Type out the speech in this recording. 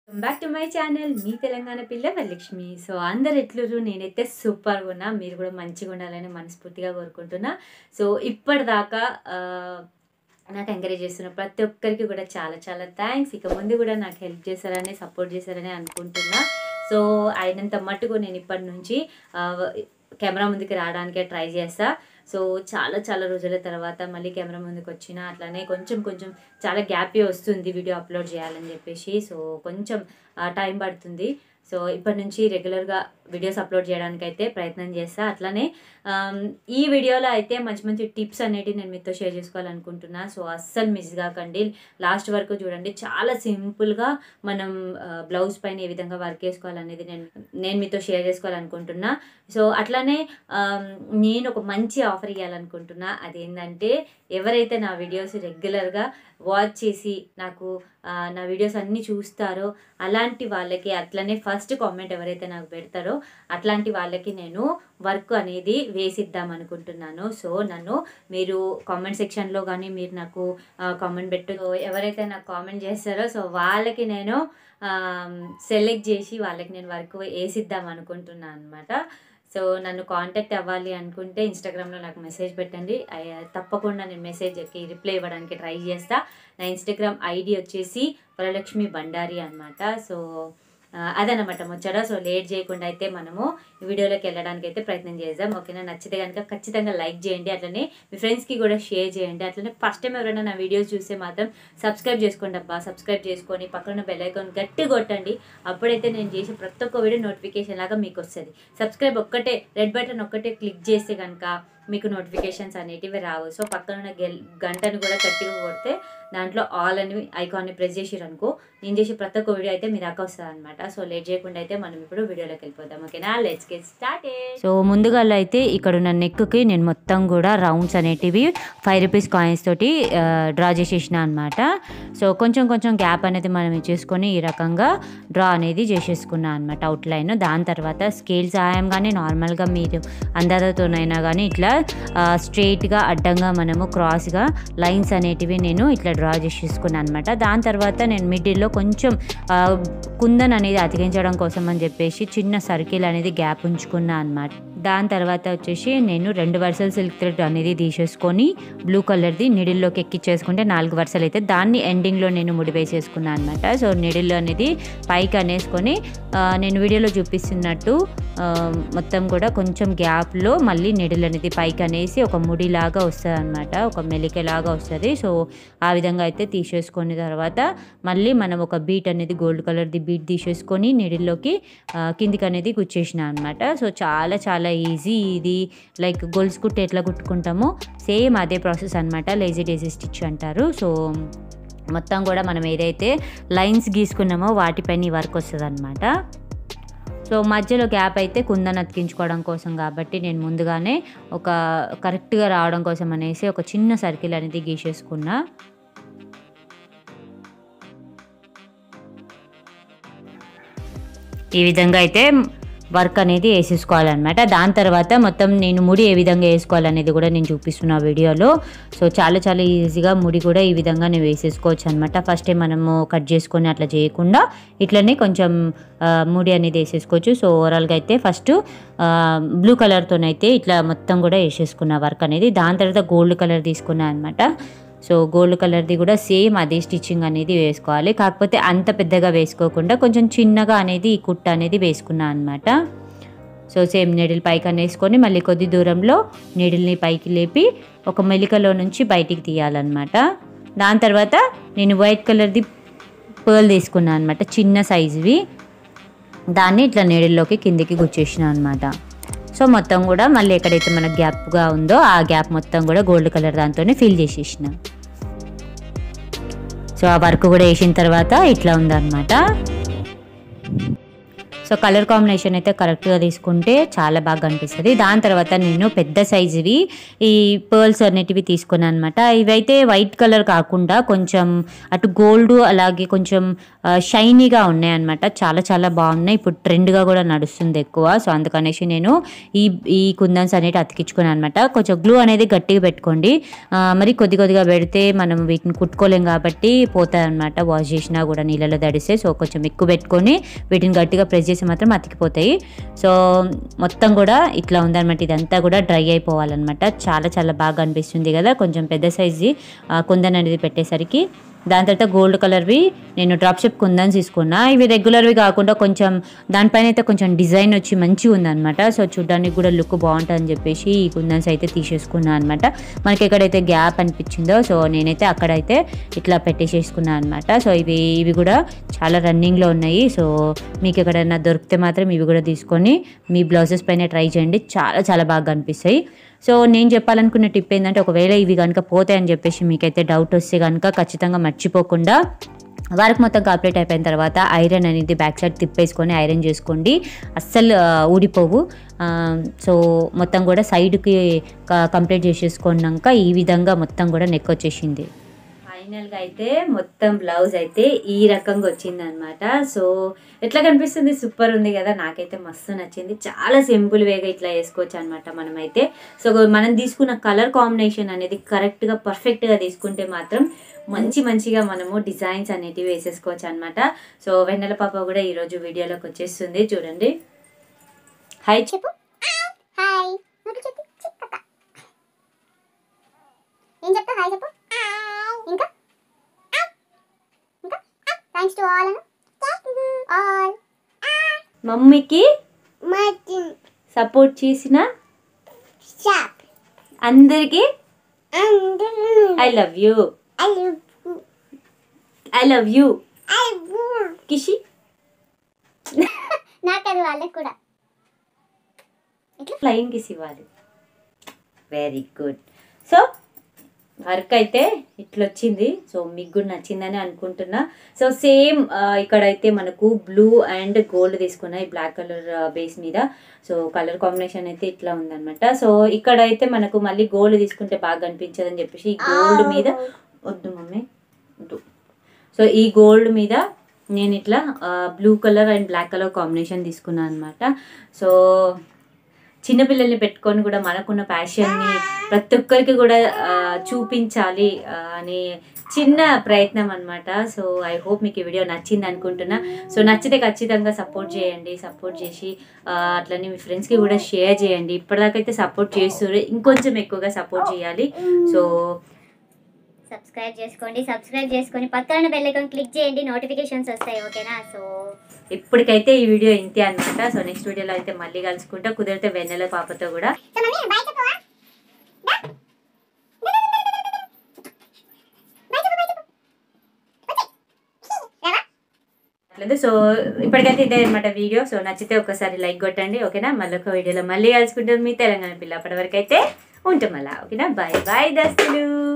back to my channel మీ తెలంగాణ పిల్ల Varalakshmi so అందరు ఎట్లురు నేనైతే సూపర్గా ఉన్నా మీరు కూడా మంచిగా ఉండాలని మనస్ఫూర్తిగా కోరుకుంటున్నా సో ఇప్పటిదాకా ఆ, నాకు ఎంకరేజ్ చేస్తున్న ప్రతి ఒక్కరికి కూడా చాలా చాలా థ్యాంక్స్ ఇక ముందు కూడా నాకు హెల్ప్ చేశారని సపోర్ట్ చేశారని అనుకుంటున్నా సో అయినంత మట్టుకు నేను ఇప్పటి నుంచి ఆ, కెమెరా ముందుకు రావడానికే ట్రై చేస్తా సో చాలా చాలా రోజుల తర్వాత మళ్ళీ కెమెరా ముందుకు వచ్చిన అట్లానే కొంచెం కొంచెం చాలా గ్యాప్ వస్తుంది వీడియో అప్లోడ్ చేయాలని చెప్పేసి సో కొంచెం టైం పడుతుంది సో ఇప్పటి నుంచి రెగ్యులర్గా వీడియోస్ అప్లోడ్ చేయడానికి అయితే ప్రయత్నం చేస్తా అట్లానే ఆమ్, ఈ వీడియోలో అయితే మంచి మంచి టిప్స్ అనేటివి నేను మీతో షేర్ చేసుకోవాలనుకుంటున్నా సో అస్సలు మిస్ కాకండి లాస్ట్ వరకు చూడండి చాలా సింపుల్గా మనం బ్లౌజ్ పైన ఏ విధంగా వర్క్ వేసుకోవాలనేది నేను నేను మీతో షేర్ చేసుకోవాలనుకుంటున్నా సో అట్లానే ఆమ్, నేను ఒక మంచి ఆఫర్ ఇవ్వాలనుకుంటున్నా అదేంటంటే ఎవరైతే నా వీడియోస్ రెగ్యులర్గా వాచ్ చేసి నాకు ఆ, నా వీడియోస్ అన్నీ చూస్తారో అలాంటి వాళ్ళకి అట్లనే ఫస్ట్ కామెంట్ ఎవరైతే నాకు పెడతారో అట్లాంటి వాళ్ళకి నేను వర్క్ అనేది వేసిద్దాం అనుకుంటున్నాను సో నన్ను మీరు కామెంట్ సెక్షన్లో కానీ మీరు నాకు కామెంట్ పెట్టు సో ఎవరైతే నాకు కామెంట్ చేస్తారో సో వాళ్ళకి నేను సెలెక్ట్ చేసి వాళ్ళకి నేను వర్క్ వేసిద్దాం అనుకుంటున్నాను అనమాట సో నన్ను కాంటాక్ట్ అవ్వాలి అనుకుంటే ఇన్స్టాగ్రామ్లో నాకు మెసేజ్ పెట్టండి అయ్య- తప్పకుండా నేను మెసేజ్కి రిప్లై ఇవ్వడానికి ట్రై చేస్తా నా ఇన్స్టాగ్రామ్ ఐడి వచ్చేసి వరలక్ష్మి బండారి అనమాట సో ఆ, అదనమాట ముచ్చట సో లేట్ చేయకుండా అయితే మనము ఈ వీడియోలోకి వెళ్ళడానికి అయితే ప్రయత్నం చేద్దాం ఓకేనా నచ్చితే కనుక ఖచ్చితంగా లైక్ చేయండి అట్లనే మీ ఫ్రెండ్స్కి కూడా షేర్ చేయండి అట్లనే ఫస్ట్ టైం ఎవరైనా నా వీడియోస్ చూస్తే మాత్రం సబ్స్క్రైబ్ చేసుకోండి అబ్బా సబ్స్క్రైబ్ చేసుకొని పక్కన బెల్ ఐకాన్ గట్టి కొట్టండి అప్పుడైతే నేను చేసే ప్రతి ఒక్క వీడియో నోటిఫికేషన్ లాగా మీకు వస్తుంది సబ్స్క్రైబ్ ఒక్కటే రెడ్ బటన్ ఒక్కటే క్లిక్ చేస్తే కనుక మీకు నోటిఫికేషన్స్ అనేటివి రావు సో పక్కన ఉన్న గెల్ గంటను కూడా గట్టిగా కొడితే దాంట్లో ఆల్ అని ఐకాన్ని ప్రెస్ చేసిరు అనుకో నేను చేసే ప్రతి ఒక్క వీడియో అయితే మీ దాకా వస్తుంది అనమాట సో లేట్ చేయకుండా అయితే మనం ఇప్పుడు వీడియోలోకి వెళ్ళిపోదాం ఓకేనా లెట్స్ గెట్ స్టార్ట్ సో ముందుగా అయితే ఇక్కడ ఉన్న నెక్కి నేను మొత్తం కూడా రౌండ్స్ అనేటివి ఫైవ్ రూపీస్ కాయిన్స్ తోటి డ్రా చేసేసిన అనమాట సో కొంచెం కొంచెం గ్యాప్ అనేది మనం ఇచ్చేసుకొని ఈ రకంగా డ్రా అనేది చేసేసుకున్నా అనమాట అవుట్లైన్ దాని తర్వాత స్కేల్ సహాయంగానే నార్మల్గా మీరు అందాజతోనైనా కానీ ఇట్లా స్ట్రైట్గా అడ్డంగా మనము క్రాస్గా లైన్స్ అనేటివి నేను ఇట్లా డ్రా చేసేసుకున్నాను అనమాట దాని తర్వాత నేను మిడిల్లో కొంచెం ఆ, కుందన్ అనేది అతికించడం కోసం అని చెప్పేసి చిన్న సర్కిల్ అనేది గ్యాప్ ఉంచుకున్నా అనమాట దాని తర్వాత వచ్చేసి నేను రెండు వరుసలు సిల్క్ థ్రెడ్ అనేది తీసేసుకొని బ్లూ కలర్ది నిడిల్లోకి ఎక్కిచ్చేసుకుంటే నాలుగు వరుసలు అయితే దాన్ని ఎండింగ్లో నేను ముడి వేసేసుకున్నాను అనమాట సో నిడిల్లో అనేది పైకి అనేసుకొని ఆ, నేను వీడియోలో చూపిస్తున్నట్టు ఆ, మొత్తం కూడా కొంచెం గ్యాప్లో మళ్ళీ నిడిల్ అనేది పైకి అనేసి ఒక ముడిలాగా వస్తుంది అనమాట ఒక మెలికలాగా వస్తుంది సో ఆ విధంగా అయితే తీసేసుకున్న తర్వాత మళ్ళీ మనం ఒక బీట్ అనేది గోల్డ్ కలర్ది బీట్ తీసేసుకొని నిడిల్లోకి ఆ, కిందికి అనేది గుచ్చేసిన అనమాట సో చాలా చాలా ఈజీ ఇది లైక్ గొలుసు కుట్టి ఎట్లా కుట్టుకుంటామో సేమ్ అదే ప్రాసెస్ అనమాట లేజీ డేజీ స్టిచ్ అంటారు సో మొత్తం కూడా మనం ఏదైతే లైన్స్ గీసుకున్నామో వాటిపైన ఈ వర్క్ వస్తుంది అనమాట సో మధ్యలో గ్యాప్ అయితే కుందన్ అతికించుకోవడం కోసం కాబట్టి నేను ముందుగానే ఒక కరెక్ట్గా రావడం కోసం అనేసి ఒక చిన్న సర్కిల్ అనేది గీసేసుకున్నా ఈ విధంగా అయితే వర్క్ అనేది వేసేసుకోవాలన్నమాట దాని తర్వాత మొత్తం నేను ముడి ఏ విధంగా వేసుకోవాలనేది కూడా నేను చూపిస్తున్నా వీడియోలో సో చాలా చాలా ఈజీగా ముడి కూడా ఈ విధంగా నేను వేసేసుకోవచ్చు అనమాట ఫస్ట్ టైం మనము కట్ చేసుకొని అట్లా చేయకుండా ఇట్లనే కొంచెం ఆ, ముడి అనేది వేసేసుకోవచ్చు సో ఓవరాల్గా అయితే ఫస్ట్ బ్లూ కలర్తోనైతే ఇట్లా మొత్తం కూడా వేసేసుకున్న వర్క్ అనేది దాని తర్వాత గోల్డ్ కలర్ తీసుకున్నా అనమాట సో గోల్డ్ కలర్ది కూడా సేమ్ అదే స్టిచ్చింగ్ అనేది వేసుకోవాలి కాకపోతే అంత పెద్దగా వేసుకోకుండా కొంచెం చిన్నగా అనేది ఈ కుట్ట అనేది వేసుకున్నా అనమాట సో సేమ్ నీడిల్ పైకి అనేసుకొని మళ్ళీ కొద్ది దూరంలో నీడిల్ని పైకి లేపి ఒక మెలికలో నుంచి బయటికి తీయాలన్నమాట దాని తర్వాత నేను వైట్ కలర్ది పర్ల్ తీసుకున్నాను అనమాట చిన్న సైజువి దాన్ని ఇట్లా నీడిల్లోకి కిందికి గుచ్చేసిన అనమాట సో మొత్తం కూడా మళ్ళీ ఎక్కడైతే మనకు గ్యాప్గా ఉందో ఆ గ్యాప్ మొత్తం కూడా గోల్డ్ కలర్ దాంతోనే ఫిల్ చేసేసిన సో ఆ వర్క్ కూడా వేసిన తర్వాత ఇట్లా ఉందన్నమాట సో కలర్ కాంబినేషన్ అయితే కరెక్ట్గా తీసుకుంటే చాలా బాగా కనిపిస్తుంది దాని తర్వాత నేను పెద్ద సైజువి ఈ పర్ల్స్ అనేటివి తీసుకున్నాను అనమాట ఇవైతే వైట్ కలర్ కాకుండా కొంచెం అటు గోల్డ్ అలాగే కొంచెం షైనీగా ఉన్నాయి అనమాట చాలా చాలా బాగున్నాయి ఇప్పుడు ట్రెండ్గా కూడా నడుస్తుంది ఎక్కువ సో అందుకనేసి నేను ఈ ఈ కుందన్స్ అనేవి అతికించుకున్నాను అనమాట కొంచెం గ్లూ అనేది గట్టిగా పెట్టుకోండి ఆ, మరి కొద్ది కొద్దిగా పెడితే మనం వీటిని కుట్టుకోలేం కాబట్టి పోతాయి అనమాట వాష్ చేసినా కూడా నీళ్ళలో తడిస్తే సో కొంచెం ఎక్కువ పెట్టుకొని వీటిని గట్టిగా ప్రెస్ చేసి మాత్రం అతికిపోతాయి సో మొత్తం కూడా ఇట్లా ఉందన్నమాట ఇదంతా కూడా డ్రై అయిపోవాలన్నమాట చాలా చాలా బాగా అనిపిస్తుంది కదా కొంచెం పెద్ద సైజు కుందన్ అనేది పెట్టేసరికి దాని తర్వాత గోల్డ్ కలర్వి నేను డ్రాప్ షేప్ కుందన్స్ తీసుకున్నా ఇవి రెగ్యులర్వి కాకుండా కొంచెం దానిపైన అయితే కొంచెం డిజైన్ వచ్చి మంచిగా ఉందన్నమాట సో చూడడానికి కూడా లుక్ బాగుంటుందని చెప్పేసి ఈ కుందన్స్ అయితే తీసేసుకున్నాను అనమాట మనకి ఎక్కడైతే గ్యాప్ అనిపించిందో సో నేనైతే అక్కడైతే ఇట్లా పెట్టేసేసుకున్నాను అనమాట సో ఇవి ఇవి కూడా చాలా రన్నింగ్లో ఉన్నాయి సో మీకు ఎక్కడైనా దొరికితే మాత్రం ఇవి కూడా తీసుకొని మీ బ్లౌజెస్ పైన ట్రై చేయండి చాలా చాలా బాగా కనిపిస్తాయి సో నేను చెప్పాలనుకున్న టిప్ ఏంటంటే ఒకవేళ ఇవి కనుక పోతాయని చెప్పేసి మీకైతే డౌట్ వస్తే కనుక ఖచ్చితంగా మర్చిపోకుండా వర్క్ మొత్తం కంప్లీట్ అయిపోయిన తర్వాత ఐరన్ అనేది బ్యాక్ సైడ్ తిప్పేసుకొని ఐరన్ చేసుకోండి అస్సలు ఆ, ఊడిపోవు ఆ, సో మొత్తం కూడా సైడ్కి కంప్లీట్ చేసేసుకున్నాక ఈ విధంగా మొత్తం కూడా నెక్ వచ్చేసింది ఫైనల్గా అయితే మొత్తం బ్లౌజ్ అయితే ఈ రకంగా వచ్చింది అనమాట సో ఎట్లా కనిపిస్తుంది సూపర్ ఉంది కదా నాకైతే మస్తు నచ్చింది చాలా సింపుల్ వేగా ఇట్లా వేసుకోవచ్చు అనమాట మనమైతే సో మనం తీసుకున్న కలర్ కాంబినేషన్ అనేది కరెక్ట్గా పర్ఫెక్ట్గా తీసుకుంటే మాత్రం మంచి మంచిగా మనము డిజైన్స్ అనేటివి వేసేసుకోవచ్చు అనమాట సో వెన్నెల పాప కూడా ఈరోజు వీడియోలోకి వచ్చేస్తుంది చూడండి హాయ్ చెప్పు హాయ్ నాకు చెప్పు చిక్కక ఏం చెప్తా హాయ్ చెప్పు ఇంకా ఇంకా థ్యాంక్స్ టు ఆల్ ఆల్ మమ్మీకి మార్టిన్ సపోర్ట్ చేసిన షాప్ అందరికీ అందరూ I love you I love I love you I కిషి నాకు అది వాళ్ళకి కూడా ఫ్లయింగ్ కిస్ ఇవ్వాలి వెరీ గుడ్ సో వర్క్ అయితే ఇట్లా వచ్చింది సో మీకు కూడా నచ్చిందని అనుకుంటున్నా సో సేమ్ ఇక్కడైతే మనకు బ్లూ అండ్ గోల్డ్ తీసుకున్నాయి బ్లాక్ కలర్ బేస్ మీద సో కలర్ కాంబినేషన్ అయితే ఇట్లా ఉందన్నమాట సో ఇక్కడైతే మనకు మళ్ళీ గోల్డ్ తీసుకుంటే బాగా కనిపించదని చెప్పేసి ఈ గోల్డ్ మీద వద్దు మమ్మీ వద్దు సో ఈ గోల్డ్ మీద నేను ఇట్లా blue colour and black colour combination తీసుకున్నాను అనమాట సో చిన్నపిల్లల్ని పెట్టుకొని కూడా మనకున్న ప్యాషన్ని ప్రతి ఒక్కరికి కూడా ఆ, చూపించాలి ఆ, అనే చిన్న ప్రయత్నం అనమాట సో ఐ హోప్ మీకు ఈ వీడియో నచ్చింది అనుకుంటున్నా సో నచ్చితే ఖచ్చితంగా సపోర్ట్ చేయండి సపోర్ట్ చేసి ఆ, అట్లనే మీ ఫ్రెండ్స్కి కూడా షేర్ చేయండి ఇప్పటిదాకైతే సపోర్ట్ చేస్తున్నారు ఇంకొంచెం ఎక్కువగా సపోర్ట్ చేయాలి సో సబ్స్క్రైబ్ చేసుకోండి సబ్స్క్రైబ్ చేసుకొని పక్కన బెల్ ఐకాన్ క్లిక్ చేయండి నోటిఫికేషన్స్ వస్తాయి ఓకేనా సో ఇప్పటికైతే ఈ వీడియో ఇంతే అనమాట సో నెక్స్ట్ వీడియోలో అయితే మళ్ళీ కలుసుకుంటా కుదిరితే వెన్నెల పాపతో కూడా లేదు సో ఇప్పటికైతే ఇదే అనమాట వీడియో సో నచ్చితే ఒకసారి లైక్ కొట్టండి ఓకేనా మళ్ళీ ఒక వీడియోలో మళ్ళీ కలుసుకుంటుంది మీ తెలంగాణ పిల్ల అప్పటి వరకు అయితే ఉంటాం అలా ఓకేనా బాయ్ బాయ్ దస్తులు